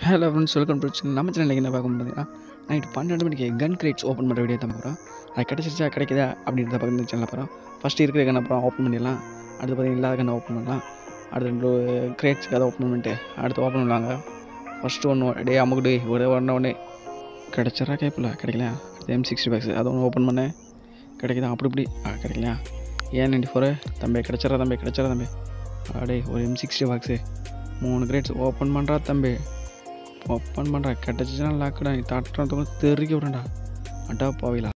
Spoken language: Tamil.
hello friends welcome to channel நம்ம சேனலுக்கு என்ன பார்க்க பார்த்தீங்கன்னா நைட்டு பன்னெண்டு மணிக்கு கன் கிரேட்ஸ் ஓப்பன் பண்ணுற வீடியோ தான் போகிறோம் அது கிடச்சிருச்சா கிடைக்குதா அப்படின்றத பக்கம் இந்த சேனலில் போகிறோம் ஃபஸ்ட்டு இருக்கிற கன் அப்புறம் ஓப்பன் பண்ணிடலாம் அடுத்து பார்த்தீங்கன்னா இல்லாத கண்ணை ஓப்பன் பண்ணலாம் அடுத்து ரெண்டு கிரேட்ஸுக்கு அதை ஓப்பன் பண்ணிட்டு அடுத்து ஓப்பன் பண்ணுவாங்க ஃபஸ்ட்டு ஒன்று டே அமுக்கு டே ஒரே ஒன்று ஒன்று கிடச்சிட்றா கேட்பல கிடைக்கலையா அடுத்து எம் சிக்ஸ்டி பாக்ஸ் அதை ஒன்று ஓப்பன் பண்ணேன் கிடைக்குதா அப்படி இப்படி ஆ கிடைக்கலையா ஏன் நைன்டி ஃபோரு தம்பி கிடச்சிட்றா தம்பி கிடச்சிட்றா தம்பி அடே ஒரு எம் சிக்ஸ்டி பாக்ஸு மூணு கிரேட்ஸ் ஓப்பன் பண்ணுறா தம்பி ஓப்பன் பண்ணுறா கிடச்சிச்சுன்னா லாக்கடா நீ தட்டுறதுக்கு தெறிக்க விடண்டா அடா பாவிலா